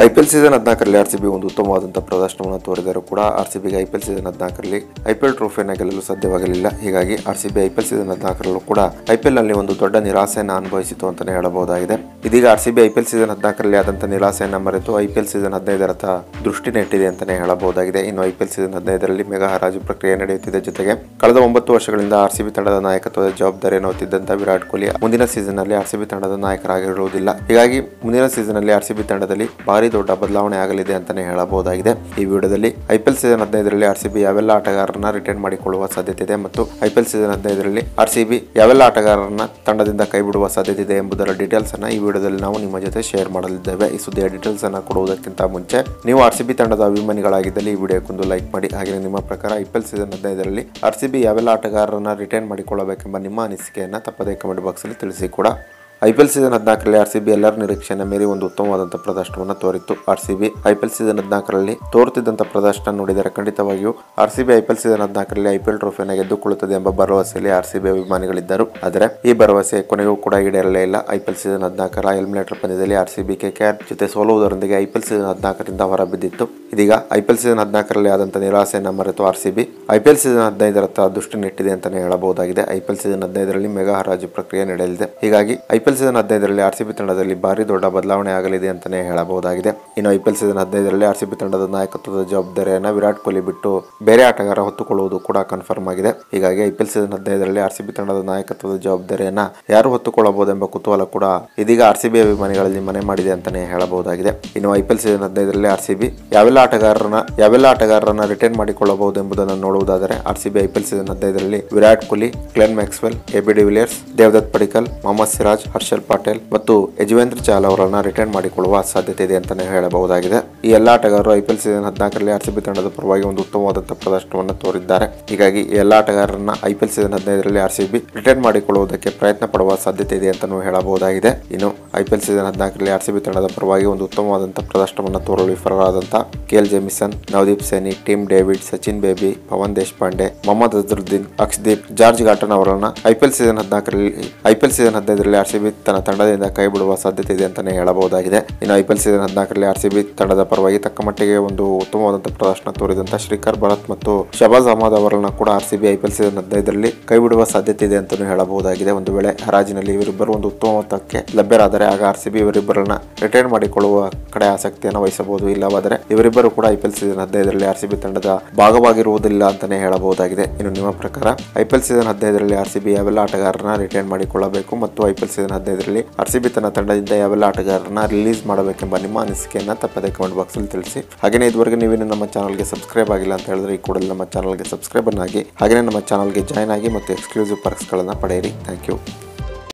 IPL season ಹದಿನಾಲ್ಕರಲ್ಲಿ R C B ಒಂದು ಉತ್ತಮವಾದಂತಹ ಪ್ರದರ್ಶನವನ್ನು ತೋರಿದರೂ ಕೂಡ ಆರ್ ಸಿ ಬಿಗೆ ಐಪಿಎಲ್ ಸೀಸನ್ ಹದಿನಾಲ್ಕರಲ್ಲಿ ಐಪಿಎಲ್ ಟ್ರೋಫಿಯನ್ನು ಗೆಲ್ಲಲು ಸಾಧ್ಯವಾಗಲಿಲ್ಲ ಹೀಗಾಗಿ R C B IPL season ಹದಿನಾಲ್ಕರಲ್ಲೂ ಕೂಡ ಐಪಿಎಲ್ ನಲ್ಲಿ ಒಂದು ದೊಡ್ಡ ನಿರಾಸೆಯನ್ನು ಅನುಭವಿಸಿತು ಅಂತಾನೆ ಹೇಳಬಹುದಾಗಿದೆ ಇದೀಗ R C B IPL season ಹದಿನಾಲ್ಕರಲ್ಲಿ ಆದಂತಹ ನಿರಾಸೆಯನ್ನು ಮರೆತು ಐಪಿಎಲ್ ಸೀಸನ್ ಹದಿನೈದರತ್ತ ದೃಷ್ಟಿ ನೆಟ್ಟಿದೆ ಅಂತಾನೆ ಹೇಳಬಹುದಾಗಿದೆ ಇನ್ನು ಐಪಿಎಲ್ ಸೀಸನ್ ಹದಿನೈದರಲ್ಲಿ ಮೆಗಾ ಹರಾಜು ಪ್ರಕ್ರಿಯೆ ನಡೆಯುತ್ತಿದೆ ಜೊತೆಗೆ ಕಳೆದ ಒಂಬತ್ತು ವರ್ಷಗಳಿಂದ ಆರ್ ಸಿ ಬಿ ತಂಡದ ನಾಯಕತ್ವದ ಜವಾಬ್ದಾರಿಯನ್ನು ಹೊತ್ತಿದ್ದಂತ ವಿರಾಟ್ ಕೊಹ್ಲಿ ಮುಂದಿನ ಸೀಸನ್ ನಲ್ಲಿ ಆರ್ ಸಿ ಬಿ ತಂಡದ ನಾಯಕರಾಗಿರುವುದಿಲ್ಲ ಹೀಗಾಗಿ ಮುಂದಿನ ಸೀಸನ್ ನಲ್ಲಿ ಆರ್ ಸಿ ಬಿ ತಂಡದಲ್ಲಿ ಭಾರಿ ದೊಡ್ಡ ಬದಲಾವಣೆ ಆಗಲಿದೆ ಅಂತಾನೆ ಹೇಳಬಹುದಾಗಿದೆ ಈ ವಿಡಿಯೋದಲ್ಲಿ ಐಪಿಎಲ್ ಸೀಸನ್ ಹದಿನೈದರಲ್ಲಿ ಆರ್ ಸಿ ಬಿ ಯಾವೆಲ್ಲ ಆಟಗಾರರನ್ನ ರಿಟರ್ನ್ ಮಾಡಿಕೊಳ್ಳುವ ಸಾಧ್ಯತೆ ಇದೆ ಮತ್ತು ಐಪಿಎಲ್ ಸೀಸನ್ ಹದಿನೈದರಲ್ಲಿ ಆರ್ ಸಿ ಬಿ ಯಾವೆಲ್ಲ ಆಟಗಾರರನ್ನ ತಂಡದಿಂದ ಕೈಬಿಡುವ ಸಾಧ್ಯತೆ ಇದೆ ಎಂಬುದರ ಡೀಟೇಲ್ಸ್ ಅನ್ನ ಈ ವಿಡಿಯೋದಲ್ಲಿ ನಾವು ನಿಮ್ಮ ಜೊತೆ ಶೇರ್ ಮಾಡಲಿದ್ದೇವೆ ಈ ಸುದ್ದಿಯ ಡೀಟೇಲ್ಸ್ ಅನ್ನ ಕೊಡುವುದಕ್ಕಿಂತ ಮುಂಚೆ ನೀವು ಆರ್ ಸಿ ಬಿ ತಂಡದ ಅಭಿಮಾನಿಗಳಾಗಿದ್ದಲ್ಲಿ ಈ ವಿಡಿಯೋಕ್ಕೊಂದು ಲೈಕ್ ಮಾಡಿ ಹಾಗೆ ನಿಮ್ಮ ಪ್ರಕಾರ ಐಪಿಎಲ್ ಸೀಸನ್ ಹದಿನೈದರಲ್ಲಿ ಆರ್ ಸಿ ಬಿ ಯಾವೆಲ್ಲ ಆಟಗಾರರನ್ನ ರಿಟರ್ನ್ ಮಾಡಿಕೊಳ್ಳಬೇಕೆಂಬ ನಿಮ್ಮ ಅನಿಸಿಕೆಯನ್ನ ತಪ್ಪದೇ ಕಮೆಂಟ್ ಬಾಕ್ಸ್ ಅಲ್ಲಿ ತಿಳಿಸಿ ಕೂಡ ಐಪಿಎಲ್ ಸೀಸನ್ ಹದಿನಾಲ್ಕರಲ್ಲಿ ಆರ್ ಸಿ ಬಿ ಎಲ್ಲರ ನಿರೀಕ್ಷೆಯನ್ನು ಮೀರಿ ಒಂದು ಉತ್ತಮವಾದಂತಹ ಪ್ರದರ್ಶನವನ್ನು ತೋರಿತ್ತು R C B IPL season ಹದಿನಾಲ್ಕರಲ್ಲಿ ತೋರುತ್ತಿದ್ದಂಥ ಪ್ರದರ್ಶನ ನೋಡಿದರೆ ಖಂಡಿತವಾಗಿಯೂ R C B IPL season ಹದಿನಾಲ್ಕರಲ್ಲಿ ಐಪಿಎಲ್ ಟ್ರೋಫಿಯನ್ನು ಗೆದ್ದುಕೊಳ್ಳುತ್ತದೆ ಎಂಬ ಭರವಸೆಯಲ್ಲಿ ಆರ್ ಸಿ ಬಿ ಅಭಿಮಾನಿಗಳಿದ್ದರು ಆದರೆ ಈ ಭರವಸೆ ಕೊನೆಗೂ ಕೂಡ ಈಡೇರಲೇ ಇಲ್ಲ ಐಪಿಎಲ್ ಸೀಸನ್ ಹದಿನಾಲ್ಕರ ಎಲಿಮಿನೇಟರ್ ಪಂದ್ಯದಲ್ಲಿ ಆರ್ ಸಿ ಬಿ ಕೆಕೆಆರ್ ಜೊತೆ ಸೋಲುವುದರೊಂದಿಗೆ ಐಪಿಎಲ್ ಸೀಸನ್ ಹದಿನಾಲ್ಕರಿಂದ ಹೊರಬಿದ್ದಿತ್ತು ಇದೀಗ ಐಪಿಎಲ್ ಸೀಸನ್ ಹದಿನಾಲ್ಕರಲ್ಲಿ ಆದಂಥ ನಿರಾಸೆಯನ್ನು ಮರೆತು R C B IPL season ಹದಿನೈದರತ್ತ ದೃಷ್ಟಿ ನೆಟ್ಟಿದೆ ಅಂತಾನೆ ಹೇಳಬಹುದಾಗಿದೆ ಐಪಿಎಲ್ ಸೀಸನ್ ಹದಿನೈದರಲ್ಲಿ ಮೆಗಾ ಹರಾಜು ಪ್ರಕ್ರಿಯೆ ನಡೆಯಲಿದೆ ಹೀಗಾಗಿ ಐಪಿಎಲ್ ಸೀಸನ್ ಹದಿನೈದರಲ್ಲಿ ಆರ್ ಸಿ ಬಿ ತಂಡದಲ್ಲಿ ಭಾರಿ ದೊಡ್ಡ ಬದಲಾವಣೆ ಆಗಲಿದೆ ಅಂತಾನೆ ಹೇಳಬಹುದಾಗಿದೆ ಇನ್ನು ಐಪಿಎಲ್ ಸೀಸನ್ ಹದಿನೈದರಲ್ಲಿ ಆರ್ ಸಿ ಬಿ ತಂಡದ ನಾಯಕತ್ವದ ಜವಾಬ್ದಾರಿಯನ್ನು ವಿರಾಟ್ ಕೊಹ್ಲಿ ಬಿಟ್ಟು ಬೇರೆ ಆಟಗಾರ ಹೊತ್ತುಕೊಳ್ಳುವುದು ಕೂಡ ಕನ್ಫರ್ಮ್ ಆಗಿದೆ ಹೀಗಾಗಿ ಐಪಿಎಲ್ ಸೀಸನ್ ಹದಿನೈದರಲ್ಲಿ ಆರ್ ಸಿ ಬಿ ತಂಡದ ನಾಯಕತ್ವದ ಜವಾಬ್ದಾರಿಯನ್ನ ಯಾರು ಹೊತ್ತುಕೊಳ್ಳಬಹುದು ಎಂಬ ಕುತೂಹಲ ಕೂಡ ಇದೀಗ ಆರ್ ಸಿ ಬಿ ಅಭಿಮಾನಿಗಳಲ್ಲಿ ಮನೆ ಮಾಡಿದೆ ಅಂತಾನೆ ಹೇಳಬಹುದಾಗಿದೆ ಇನ್ನು ಐಪಿಎಲ್ ಸೀಸನ್ ಹದಿನೈದರಲ್ಲಿ ಆರ್ ಸಿ ಬಿ ಯಾವೆಲ್ಲ ಆಟಗಾರರನ್ನ ಯಾವೆಲ್ಲ ಆಟಗಾರರನ್ನ ರಿಟರ್ನ್ ಮಾಡಿಕೊಳ್ಳಬಹುದು ಎಂಬುದನ್ನು ನೋಡುವುದಾದರೆ R C B IPL season ಹದಿನೈದರಲ್ಲಿ Virat Kohli Glenn Maxwell AB de Villiers Devdutt Padikkal Mohammed Siraj Harshal Patel ಮತ್ತು ಯಜುವೇಂದ್ರ ಚಹಲ್ ಅವರನ್ನ ರಿಟರ್ನ್ ಮಾಡಿಕೊಳ್ಳುವ ಸಾಧ್ಯತೆ ಇದೆ ಅಂತಾನೆ ಹೇಳಬಹುದಾಗಿದೆ ಈ ಎಲ್ಲ ಆಟಗಾರರು ಐಪಿಎಲ್ ಸೀಸನ್ ಹದಿನಾಲ್ಕರಲ್ಲಿ ಆರ್ ಸಿ ಬಿ ತಂಡದ ಪರವಾಗಿ ಒಂದು ಉತ್ತಮವಾದಂತಹ ಪ್ರದರ್ಶನವನ್ನು ತೋರಿದ್ದಾರೆ ಹೀಗಾಗಿ ಈ ಎಲ್ಲ ಆಟಗಾರರನ್ನ ಐಪಿಎಲ್ ಸೀಸನ್ ಹದಿನೈದರಲ್ಲಿ ಆರ್ ಸಿ ಬಿ ರಿಟರ್ನ್ ಮಾಡಿಕೊಳ್ಳುವುದಕ್ಕೆ ಪ್ರಯತ್ನ ಪಡುವ ಸಾಧ್ಯತೆ ಇದೆ ಅಂತಾನೂ ಹೇಳಬಹುದಾಗಿದೆ ಇನ್ನು ಐಪಿಎಲ್ ಸೀಸನ್ ಹದಿನಾಲ್ಕರಲ್ಲಿ ಆರ್ ಸಿ ಬಿ ತಂಡದ ಪರವಾಗಿ ಒಂದು ಉತ್ತಮವಾದಂತಹ ಪ್ರದರ್ಶನವನ್ನು ತೋರಲು ವಿಫಲರಾದಂತಹ Kyle Jamieson Navdeep Saini Tim David Sachin Baby Pavan Deshpande Mohammed Azharuddeen Akshdeep George Garton ಅವರನ್ನ ಐಪಿಎಲ್ ಸೀಸನ್ ಹದಿನಾಲ್ಕರಲ್ಲಿ ಐಪಿಎಲ್ ಸೀಸನ್ ಹದಿನೈದರಲ್ಲಿ ಆರ್ ಸಿ ಬಿ ತನ್ನ ತಂಡದಿಂದ ಕೈ ಬಿಡುವ ಸಾಧ್ಯತೆ ಇದೆ ಅಂತಾನೆ ಹೇಳಬಹುದಾಗಿದೆ ಇನ್ನು ಐಪಿಎಲ್ ಸೀಸನ್ ಹದಿನಾಲ್ಕರಲ್ಲಿ ಆರ್ ಸಿ ಬಿ ತಂಡದ ಪರವಾಗಿ ತಕ್ಕ ಮಟ್ಟಿಗೆ ಒಂದು ಉತ್ತಮವಾದಂತಹ ಪ್ರದರ್ಶನ ತೋರಿದಂತಹ ಶ್ರೀಕರ್ ಭರತ್ ಮತ್ತು ಶಬಾಜ್ ಅಹಮದ್ ಅವರನ್ನ ಕೂಡ R C B IPL season ಹದಿನೈದರಲ್ಲಿ ಕೈ ಬಿಡುವ ಸಾಧ್ಯತೆ ಇದೆ ಅಂತಾನೂ ಹೇಳಬಹುದಾಗಿದೆ ಒಂದು ವೇಳೆ ಹರಾಜಿನಲ್ಲಿ ಇವರಿಬ್ಬರು ಒಂದು ಉತ್ತಮ ಮೊತ್ತಕ್ಕೆ ಲಭ್ಯರಾದರೆ ಆಗ ಆರ್ ಸಿ ಬಿ ಇವರಿಬ್ಬರನ್ನ ರಿಟೈರ್ ಮಾಡಿಕೊಳ್ಳುವ ಕಡೆ ಆಸಕ್ತಿಯನ್ನು ವಹಿಸಬಹುದು ಇಲ್ಲವಾದರೆ ಇವರಿಬ್ಬರು ಕೂಡ ಐಪಿಎಲ್ ಸೀಸನ್ ಹದಿನೈದರಲ್ಲಿ ಆರ್ ಸಿ ಬಿ ತಂಡದ ಭಾಗವಾಗಿರುವುದಿಲ್ಲ ಅಂತಾನೆ ಹೇಳಬಹುದಾಗಿದೆ ಇನ್ನು ನಿಮ್ಮ ಪ್ರಕಾರ ಐಪಿಎಲ್ ಸೀಸನ್ ಹದಿನೈದರಲ್ಲಿ ಆರ್ ಸಿ ಬಿ ಯಾವೆಲ್ಲ ಆಟಗಾರರನ್ನ ರಿಟೈನ್ ಮಾಡಿಕೊಳ್ಳಬೇಕು ಮತ್ತು ಐಪಿಎಲ್ ಸೀಸನ್ ಹದಿನೈದರಲ್ಲಿ ಆರ್ ಸಿ ಬಿ ತನ್ನ ತಂಡದಿಂದ ಯಾವೆಲ್ಲ ಆಟಗಾರರನ್ನ ರಿಲೀಸ್ ಮಾಡಬೇಕೆಂಬ ನಿಮ್ಮ ಅನಿಸಿಕೆಯನ್ನು ತಪ್ಪದೆ ಕಮೆಂಟ್ ಬಾಕ್ಸ್ ಅಲ್ಲಿ ತಿಳಿಸಿ ಹಾಗೆಯೇ ಇದುವರೆಗೆ ನೀವೇನು ನಮ್ಮ ಚಾನಲ್ಗೆ ಸಬ್ಸ್ಕ್ರೈಬ್ ಆಗಿಲ್ಲ ಅಂತ ಹೇಳಿದ್ರೆ ಈ ಕೂಡಲೇ ನಮ್ಮ ಚಾನಲ್ಗೆ ಸಬ್ಸ್ಕ್ರೈಬ್ ಆಗಿ ಹಾಗೆಯೇ ನಮ್ಮ ಚಾನಲ್ಗೆ ಜಾಯ್ನ್ ಆಗಿ ಮತ್ತು ಎಕ್ಸ್ಕ್ಲೂಸಿವ್ ಪರ್ಕ್ಸ್ಗಳನ್ನು ಪಡೆಯಿರಿ ಥ್ಯಾಂಕ್ ಯು